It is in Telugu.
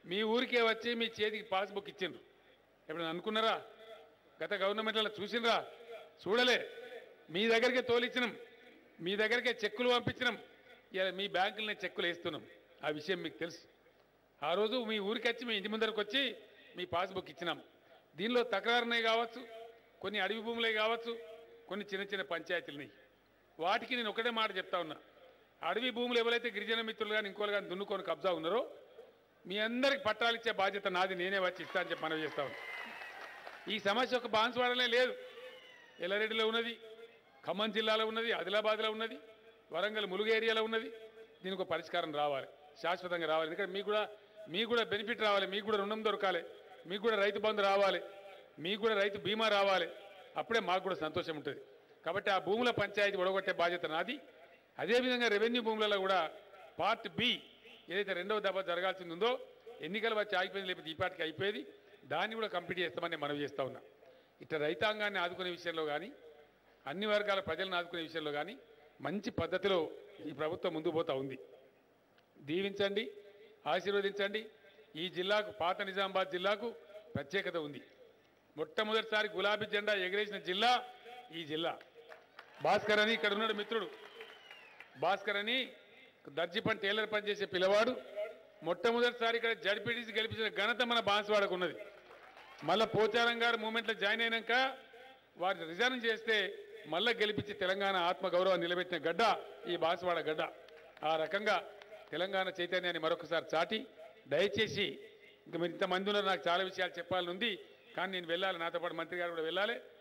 మీ ఊరికే వచ్చి మీ చేతికి పాస్బుక్ ఇచ్చిండ్రు ఎప్పుడైనా అనుకున్నారా గత గవర్నమెంట్లలో చూసినరా చూడలే మీ దగ్గరికే తోలిచ్చినాం మీ దగ్గరికే చెక్కులు పంపించినాం ఇలా మీ బ్యాంకులనే చెక్కులు వేస్తున్నాం ఆ విషయం మీకు తెలుసు ఆ రోజు మీ ఊరికి వచ్చి మీ ఇంటి ముందరకు వచ్చి మీ పాస్బుక్ ఇచ్చినాం దీనిలో తకరారున్నాయి కావచ్చు కొన్ని అడవి భూములే కావచ్చు కొన్ని చిన్న చిన్న పంచాయతీలున్నాయి వాటికి నేను ఒకటే మాట చెప్తా ఉన్నా అడవి భూములు ఎవరైతే గిరిజన మిత్రులు కానీ ఇంకోలు కానీ దున్నుకొని కబ్జా ఉన్నారో మీ అందరికి పట్టాలు ఇచ్చే బాధ్యత నాది నేనే వచ్చి ఇస్తా అని చెప్పి మనవి చేస్తా ఉన్నా ఈ సమస్య ఒక బాన్సువాడలే లేదు ఎల్లారెడ్డిలో ఉన్నది ఖమ్మం జిల్లాలో ఉన్నది ఆదిలాబాద్లో ఉన్నది వరంగల్ ములుగు ఏరియాలో ఉన్నది దీనికి ఒక పరిష్కారం రావాలి శాశ్వతంగా రావాలి ఎందుకంటే మీకు కూడా మీకు కూడా బెనిఫిట్ రావాలి మీకు కూడా రుణం దొరకాలి మీకు కూడా రైతు బంధు రావాలి మీకు కూడా రైతు బీమా రావాలి అప్పుడే మాకు కూడా సంతోషం ఉంటుంది కాబట్టి ఆ భూముల పంచాయతీ ఒడగొట్టే బాధ్యత నాది అదేవిధంగా రెవెన్యూ భూములలో కూడా పార్ట్ బి ఏదైతే రెండవ దఫా జరగాల్సింది ఉందో ఎన్నికలు వచ్చి ఆగిపోయింది లేకపోతే ఈ పాటికి అయిపోయేది దాన్ని కూడా కంప్లీట్ చేస్తామని మనవి చేస్తా ఉన్నా ఇట్లా రైతాంగాన్ని ఆదుకునే విషయంలో కానీ అన్ని వర్గాల ప్రజలను ఆదుకునే విషయంలో కానీ మంచి పద్ధతిలో ఈ ప్రభుత్వం ముందుకు పోతా ఉంది దీవించండి ఆశీర్వదించండి ఈ జిల్లాకు పాత నిజామాబాద్ జిల్లాకు ప్రత్యేకత ఉంది మొట్టమొదటిసారి గులాబీ జెండా ఎగిరేసిన జిల్లా ఈ జిల్లా భాస్కర్ అని ఇక్కడ ఉన్నాడు మిత్రుడు భాస్కర్ అని దర్జీ పని టైలర్ పని చేసే పిల్లవాడు మొట్టమొదటిసారి ఇక్కడ జడ్పీటీసీ గెలిపించిన ఘనత మన బాన్స్వాడకు ఉన్నది మళ్ళా పోచారం గారు మూమెంట్లో జాయిన్ అయినాక వారు రిజైన్ చేస్తే మళ్ళా గెలిపించి తెలంగాణ ఆత్మ గౌరవం నిలబెట్టిన గడ్డ ఈ బాన్స్వాడ గడ్డ ఆ రకంగా తెలంగాణ చైతన్యాన్ని మరొకసారి చాటి దయచేసి ఇంకా మీరు ఇంతమంది ఉన్నారు నాకు చాలా విషయాలు చెప్పాలని ఉంది కానీ నేను వెళ్ళాలి నాతో పాటు మంత్రి గారు కూడా వెళ్ళాలి